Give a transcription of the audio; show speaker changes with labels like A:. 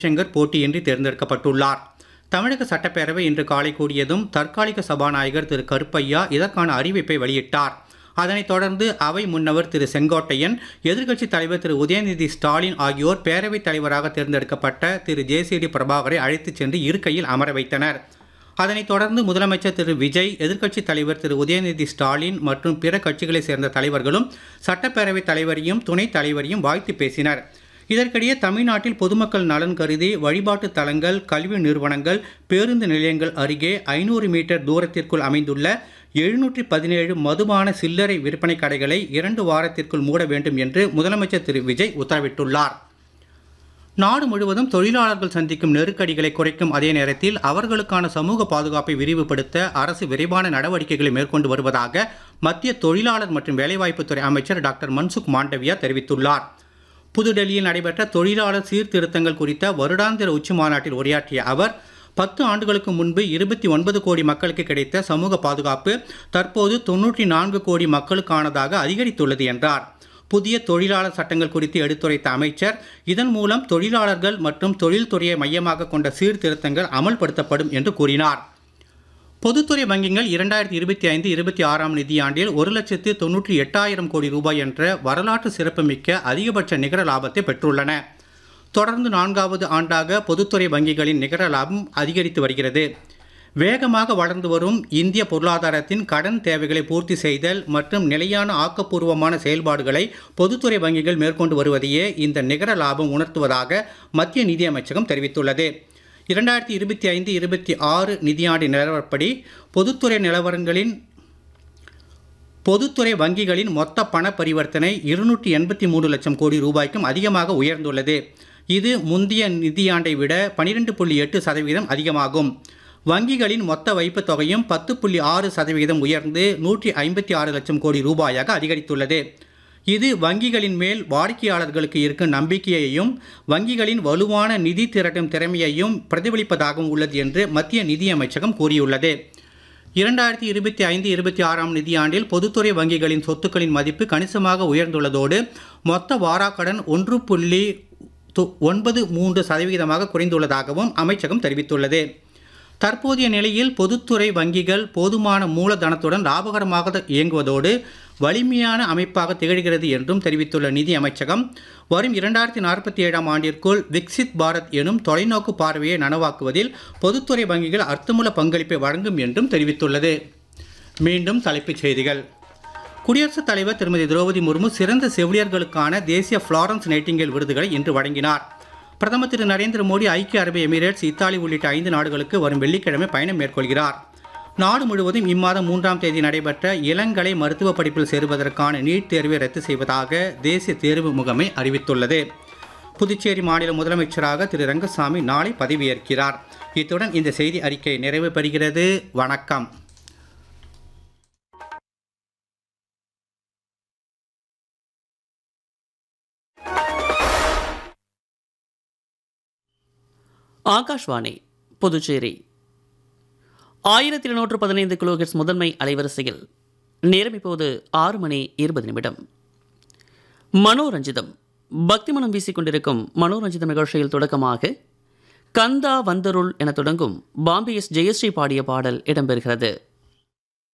A: ஜெய்சங்கர் போட்டியின்றி தேர்ந்தெடுக்கப்பட்டுள்ளார் தமிழக சட்டப்பேரவை இன்று காலை கூடியதும் தற்காலிக சபாநாயகர் திரு கருப்பையா இதற்கான அறிவிப்பை வெளியிட்டார் அதனைத் தொடர்ந்து அவை முன்னவர் திரு செங்கோட்டையன் எதிர்க்கட்சித் தலைவர் திரு உதயநிதி ஸ்டாலின் ஆகியோர் பேரவைத் தலைவராக தேர்ந்தெடுக்கப்பட்ட திரு ஜேசிடி பிரபாகரை அழைத்துச் சென்று இருக்கையில் அமர வைத்தனர் அதனைத் தொடர்ந்து முதலமைச்சர் திரு விஜய் எதிர்க்கட்சித் தலைவர் திரு உதயநிதி ஸ்டாலின் மற்றும் பிற கட்சிகளைச் சேர்ந்த தலைவர்களும் சட்டப்பேரவைத் தலைவரையும் துணைத் தலைவரையும் வாழ்த்து பேசினர் இதற்கிடையே தமிழ்நாட்டில் பொதுமக்கள் நலன் கருதி வழிபாட்டு தலங்கள் கல்வி நிறுவனங்கள் பேருந்து நிலையங்கள் அருகே ஐநூறு மீட்டர் தூரத்திற்குள் அமைந்துள்ள எழுநூற்றி பதினேழு மதுபான சில்லறை விற்பனை கடைகளை இரண்டு வாரத்திற்குள் மூட வேண்டும் என்று முதலமைச்சர் திரு விஜய் உத்தரவிட்டுள்ளார் நாடு முழுவதும் தொழிலாளர்கள் சந்திக்கும் நெருக்கடிகளை குறைக்கும் அதே நேரத்தில் அவர்களுக்கான சமூக பாதுகாப்பை விரிவுபடுத்த அரசு விரைவான நடவடிக்கைகளை மேற்கொண்டு வருவதாக மத்திய தொழிலாளர் மற்றும் வேலைவாய்ப்புத்துறை அமைச்சர் டாக்டர் மன்சுக் மாண்டவியா தெரிவித்துள்ளார் புதுடெல்லியில் நடைபெற்ற தொழிலாளர் சீர்திருத்தங்கள் குறித்த வருடாந்திர உச்சி மாநாட்டில் உரையாற்றிய அவர் பத்து ஆண்டுகளுக்கு முன்பு இருபத்தி ஒன்பது கோடி மக்களுக்கு கிடைத்த சமூக பாதுகாப்பு தற்போது தொன்னூற்றி நான்கு கோடி மக்களுக்கானதாக அதிகரித்துள்ளது என்றார் புதிய தொழிலாளர் சட்டங்கள் குறித்து எடுத்துரைத்த அமைச்சர் இதன் மூலம் தொழிலாளர்கள் மற்றும் தொழில்துறையை மையமாக கொண்ட சீர்திருத்தங்கள் அமல்படுத்தப்படும் என்று கூறினார் பொதுத்துறை வங்கிகள் இரண்டாயிரத்தி இருபத்தி ஐந்து இருபத்தி ஆறாம் நிதியாண்டில் ஒரு லட்சத்து தொன்னூற்றி எட்டாயிரம் கோடி ரூபாய் என்ற வரலாற்று சிறப்புமிக்க அதிகபட்ச நிகர லாபத்தை பெற்றுள்ளன தொடர்ந்து நான்காவது ஆண்டாக பொதுத்துறை வங்கிகளின் நிகர லாபம் அதிகரித்து வருகிறது வேகமாக வளர்ந்து வரும் இந்திய பொருளாதாரத்தின் கடன் தேவைகளை பூர்த்தி செய்தல் மற்றும் நிலையான ஆக்கப்பூர்வமான செயல்பாடுகளை பொதுத்துறை வங்கிகள் மேற்கொண்டு வருவதையே இந்த நிகர லாபம் உணர்த்துவதாக மத்திய நிதியமைச்சகம் தெரிவித்துள்ளது இரண்டாயிரத்தி இருபத்தி ஐந்து இருபத்தி ஆறு நிதியாண்டு நிலவரப்படி பொதுத்துறை நிலவரங்களின் பொதுத்துறை வங்கிகளின் மொத்த பண பரிவர்த்தனை இருநூற்றி எண்பத்தி மூணு லட்சம் கோடி ரூபாய்க்கும் அதிகமாக உயர்ந்துள்ளது இது முந்தைய நிதியாண்டை விட பனிரெண்டு புள்ளி எட்டு சதவீதம் அதிகமாகும் வங்கிகளின் மொத்த வைப்புத் தொகையும் பத்து புள்ளி ஆறு சதவீதம் உயர்ந்து நூற்றி ஐம்பத்தி ஆறு லட்சம் கோடி ரூபாயாக அதிகரித்துள்ளது இது வங்கிகளின் மேல் வாடிக்கையாளர்களுக்கு இருக்கும் நம்பிக்கையையும் வங்கிகளின் வலுவான நிதி திரட்டும் திறமையையும் பிரதிபலிப்பதாகவும் உள்ளது என்று மத்திய நிதியமைச்சகம் கூறியுள்ளது இரண்டாயிரத்தி இருபத்தி ஐந்து இருபத்தி ஆறாம் நிதியாண்டில் பொதுத்துறை வங்கிகளின் சொத்துக்களின் மதிப்பு கணிசமாக உயர்ந்துள்ளதோடு மொத்த வாராக்கடன் ஒன்று புள்ளி ஒன்பது மூன்று சதவீதமாக குறைந்துள்ளதாகவும் அமைச்சகம் தெரிவித்துள்ளது தற்போதைய நிலையில் பொதுத்துறை வங்கிகள் போதுமான மூலதனத்துடன் லாபகரமாக இயங்குவதோடு வலிமையான அமைப்பாக திகழ்கிறது என்றும் தெரிவித்துள்ள நிதி அமைச்சகம் வரும் இரண்டாயிரத்தி நாற்பத்தி ஏழாம் ஆண்டிற்குள் விக்சித் பாரத் எனும் தொலைநோக்கு பார்வையை நனவாக்குவதில் பொதுத்துறை வங்கிகள் அர்த்தமுள்ள பங்களிப்பை வழங்கும் என்றும் தெரிவித்துள்ளது மீண்டும் தலைப்புச் செய்திகள் குடியரசுத் தலைவர் திருமதி திரௌபதி முர்மு சிறந்த செவிலியர்களுக்கான தேசிய ஃப்ளாரன்ஸ் நைட்டிங்கேல் விருதுகளை இன்று வழங்கினார் பிரதமர் திரு நரேந்திர மோடி ஐக்கிய அரபு எமிரேட்ஸ் இத்தாலி உள்ளிட்ட ஐந்து நாடுகளுக்கு வரும் வெள்ளிக்கிழமை பயணம் மேற்கொள்கிறார் நாடு முழுவதும் இம்மாதம் மூன்றாம் தேதி நடைபெற்ற இளங்கலை மருத்துவ படிப்பில் சேருவதற்கான நீட் தேர்வை ரத்து செய்வதாக தேசிய தேர்வு முகமை அறிவித்துள்ளது புதுச்சேரி மாநில முதலமைச்சராக திரு ரங்கசாமி நாளை பதவியேற்கிறார் இத்துடன் இந்த செய்தி அறிக்கை நிறைவு பெறுகிறது வணக்கம்
B: ஆகாஷ்வாணி புதுச்சேரி ஆயிரத்தி இருநூற்று பதினைந்து கிலோஹெட்ஸ் முதன்மை அலைவரிசையில் நேரம் இப்போது ஆறு மணி இருபது நிமிடம் மனோரஞ்சிதம் பக்தி மனம் வீசிக்கொண்டிருக்கும் மனோரஞ்சிதம் நிகழ்ச்சியில் தொடக்கமாக கந்தா வந்தருள் என தொடங்கும் பாம்பே எஸ் ஜெயஸ்ரீ பாடிய பாடல் இடம்பெறுகிறது